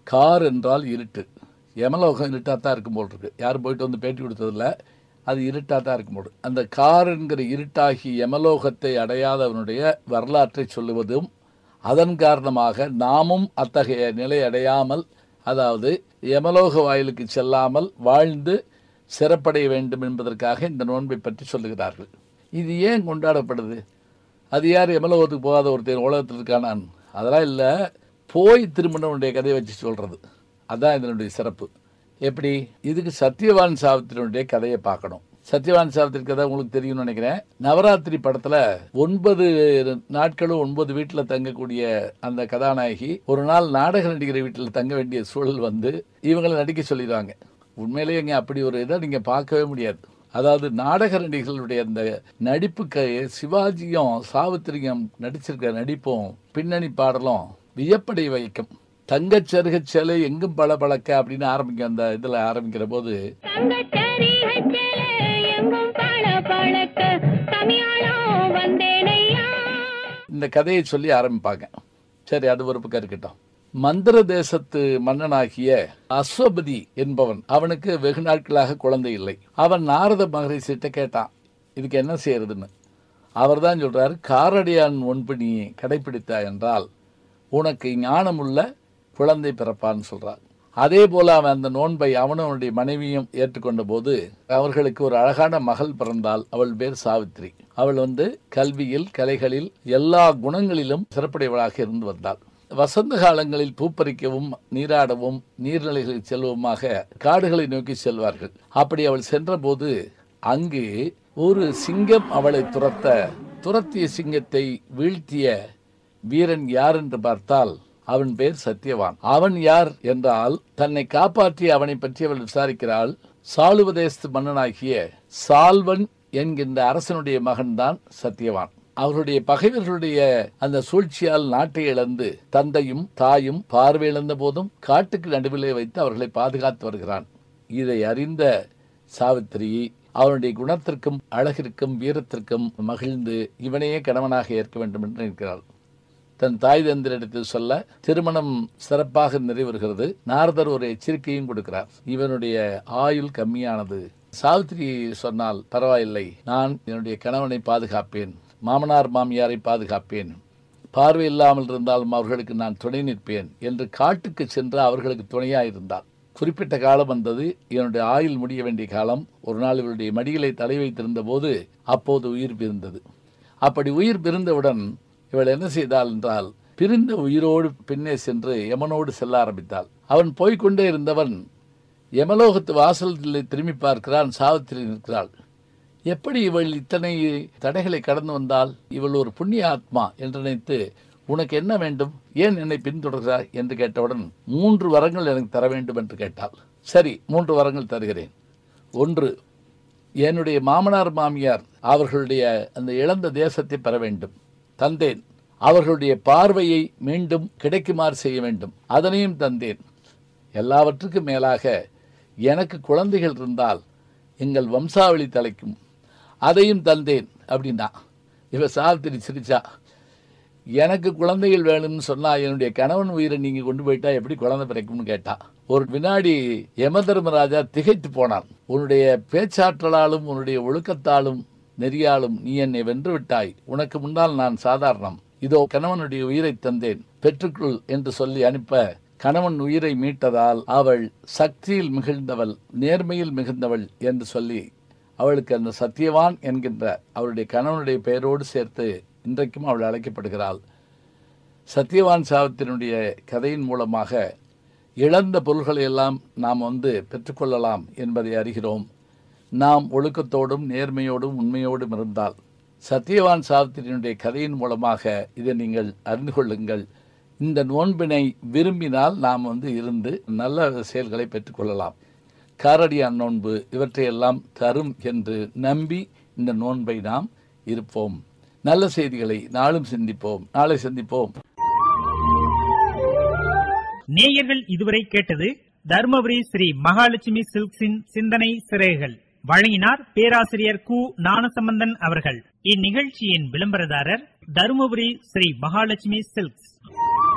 car என்றால் இருட்டு யமலோகம் இருட்டாக தான் இருக்கும் போல் இருக்கு யாரும் போயிட்டு வந்து பேட்டி கொடுத்ததில்ல அது இருட்டாக தான் இருக்கும் போது அந்த கார் என்கிற இருட்டாகி யமலோகத்தை அடையாதவனுடைய வரலாற்றை சொல்லுவதும் அதன் காரணமாக நாமும் அத்தகைய நிலை அடையாமல் அதாவது யமலோக வாயிலுக்கு செல்லாமல் வாழ்ந்து சிறப்படைய வேண்டும் என்பதற்காக இந்த நோன்பை பற்றி சொல்லுகிறார்கள் இது ஏன் கொண்டாடப்படுது அது யார் எமலோகத்துக்கு போகாத ஒருத்தர் உலகத்தில் இருக்கானான் அதெல்லாம் இல்லை போய் திருமணனுடைய கதையை வச்சு சொல்கிறது அதான் இதனுடைய சிறப்பு எப்படி இதுக்கு சத்யவான் சாவித்திரியுடைய கதையை பார்க்கணும் சத்யவான் சாவித்திரி கதை உங்களுக்கு தெரியும்னு நினைக்கிறேன் நவராத்திரி படத்தில் ஒன்பது நாட்களும் ஒன்பது வீட்டில் தங்கக்கூடிய அந்த கதாநாயகி ஒரு நாள் நாடக நடிகர் வீட்டில் தங்க வேண்டிய சூழல் வந்து இவங்களை நடிக்க சொல்லிடுவாங்க உண்மையிலேயே இங்கே அப்படி ஒரு இதை நீங்கள் பார்க்கவே முடியாது அதாவது நாடக நடிகர்களுடைய அந்த நடிப்புக்கு சிவாஜியும் சாவித்திரியும் நடிச்சிருக்க நடிப்பும் பின்னணி பாடலும் வியப்படைய வைக்கும் தங்கச் சருகச் சேலை எங்கும் பல பழக்க அப்படின்னு ஆரம்பிக்கும் அந்த இதில் ஆரம்பிக்கிற போது தங்கச்சரி ஹச்சல எங்கும் பழ பழக்க தமிழாளம் வந்தேனையா இந்த கதையை சொல்லி ஆரம்பிப்பாங்க சரி அது ஒரு பக்கம் இருக்கட்டும் மந்திர தேசத்து மன்னனாகிய அஸ்வபதி என்பவன் அவனுக்கு வெகு நாட்களாக குழந்தை இல்லை அவன் நாரத மகரிஷிட்ட கேட்டான் இதுக்கு என்ன செய்யறதுன்னு அவர் தான் சொல்றாரு காரடியான் ஒன்பு நீ கடைபிடித்தா என்றால் உனக்கு ஞானமுள்ள குழந்தை பிறப்பான்னு சொல்றார் அதே போல அவன் அந்த நோன்பை அவனும் அவனுடைய மனைவியும் ஏற்றுக்கொண்ட போது அவர்களுக்கு ஒரு அழகான மகள் பிறந்தாள் அவள் பேர் சாவித்ரி அவள் வந்து கல்வியில் கலைகளில் எல்லா குணங்களிலும் சிறப்புடையவளாக இருந்து வந்தாள் வசந்த காலங்களில் பூப்பறிக்கவும் நீராடவும் நீர்நிலைகளில் செல்வமாக காடுகளை நோக்கி செல்வார்கள் அப்படி அவள் சென்றபோது அங்கு ஒரு சிங்கம் அவளை துரத்த துரத்திய சிங்கத்தை வீழ்த்திய வீரன் யார் என்று பார்த்தால் அவன் பேர் சத்தியவான் அவன் யார் என்றால் தன்னை காப்பாற்றி அவனை பற்றி அவள் விசாரிக்கிறாள் சாளுவதேசத்து மன்னனாகிய சால்வன் என்கின்ற அரசனுடைய மகன்தான் சத்தியவான் அவருடைய பகைவர்களுடைய அந்த சூழ்ச்சியால் நாட்டை இழந்து தந்தையும் தாயும் பார்வையிழந்த போதும் காட்டுக்கு நடுவிலே வைத்து அவர்களை பாதுகாத்து வருகிறான் இதை அறிந்த சாவித்திரி அவனுடைய குணத்திற்கும் அழகிற்கும் வீரத்திற்கும் மகிழ்ந்து இவனையே கணவனாக ஏற்க வேண்டும் என்று நிற்கிறாள் தன் தாய் தந்திரிடத்தில் சொல்ல திருமணம் சிறப்பாக நிறைவேறுகிறது நாரதர் ஒரு எச்சரிக்கையும் கொடுக்கிறார் இவனுடைய ஆயுள் கம்மியானது சாவித்திரி சொன்னால் பரவாயில்லை நான் என்னுடைய கணவனை பாதுகாப்பேன் மாமனார் மாமியாரை பாதுகாப்பேன் பார்வை இல்லாமல் இருந்தாலும் அவர்களுக்கு நான் துணை நிற்பேன் என்று காட்டுக்கு சென்று அவர்களுக்கு துணையாயிருந்தார் குறிப்பிட்ட காலம் வந்தது என்னுடைய ஆயுள் முடிய வேண்டிய காலம் ஒரு நாள் இவருடைய மடிகளை தலை வைத்திருந்த போது அப்போது உயிர் பிரிந்தது அப்படி உயிர் பிரிந்தவுடன் இவள் என்ன செய்தாள் என்றால் பிரிந்த உயிரோடு பின்னே சென்று யமனோடு செல்ல ஆரம்பித்தாள் அவன் போய்க்கொண்டே இருந்தவன் யமலோகத்து வாசலில் திரும்பி பார்க்கிறான் சாவித்திரி நிற்கிறாள் எப்படி இவள் இத்தனை தடைகளை கடந்து வந்தால் இவள் ஒரு புண்ணிய ஆத்மா என்று நினைத்து உனக்கு என்ன வேண்டும் ஏன் என்னை பின்தொடர்கிறாய் என்று கேட்டவுடன் மூன்று வரங்கள் எனக்கு தர வேண்டும் என்று கேட்டாள் சரி மூன்று வரங்கள் தருகிறேன் ஒன்று என்னுடைய மாமனார் மாமியார் அவர்களுடைய அந்த இழந்த தேசத்தை பெற வேண்டும் தந்தேன் அவர்களுடைய பார்வையை மீண்டும் கிடைக்குமாறு செய்ய வேண்டும் அதனையும் தந்தேன் எல்லாவற்றுக்கும் மேலாக எனக்கு குழந்தைகள் இருந்தால் எங்கள் வம்சாவளி தலைக்கும் அதையும் தந்தேன் அப்படின்னா இவ சாவித்திரி சிரிச்சா எனக்கு குழந்தைகள் வேணும்னு சொன்னா என்னுடைய கணவன் உயிரை நீங்க கொண்டு போயிட்டா எப்படி குழந்தை பிறக்கும்னு கேட்டா ஒரு வினாடி யம தர்மராஜா திகைத்து போனான் உன்னுடைய பேச்சாற்றலாலும் உன்னுடைய ஒழுக்கத்தாலும் நெறியாலும் நீ என்னை வென்று விட்டாய் உனக்கு முன்னால் நான் சாதாரணம் இதோ கணவனுடைய உயிரை தந்தேன் பெற்றுக்கொள் என்று சொல்லி அனுப்ப கணவன் உயிரை மீட்டதால் அவள் சக்தியில் மிகுந்தவள் நேர்மையில் மிகுந்தவள் என்று சொல்லி அவளுக்கு அந்த சத்தியவான் என்கின்ற அவருடைய கணவனுடைய பெயரோடு சேர்த்து இன்றைக்கும் அவள் அழைக்கப்படுகிறாள் சத்தியவான் சாவத்தினுடைய கதையின் மூலமாக இழந்த பொருள்களை எல்லாம் நாம் வந்து பெற்றுக்கொள்ளலாம் என்பதை அறிகிறோம் நாம் ஒழுக்கத்தோடும் நேர்மையோடும் உண்மையோடும் இருந்தால் சத்தியவான் சாவித்திரியினுடைய கதையின் மூலமாக இதை நீங்கள் அறிந்து கொள்ளுங்கள் இந்த நோன்பினை விரும்பினால் நாம் வந்து இருந்து நல்ல செயல்களை பெற்றுக்கொள்ளலாம் காரடியான் நோன்பு இவற்றையெல்லாம் தரும் என்று நம்பி இந்த நோன்பை நாம் இருப்போம் நல்ல செய்திகளை நாளும் சிந்திப்போம் நாளை சந்திப்போம் நேயர்கள் இதுவரை கேட்டது தருமபுரி ஸ்ரீ மகாலட்சுமி சில்க்ஸின் சிந்தனை சிறைகள் வழங்கினார் பேராசிரியர் கு ஞானசம்பந்தன் அவர்கள் இந்நிகழ்ச்சியின் விளம்பரதாரர் தருமபுரி ஸ்ரீ மகாலட்சுமி சில்க்ஸ்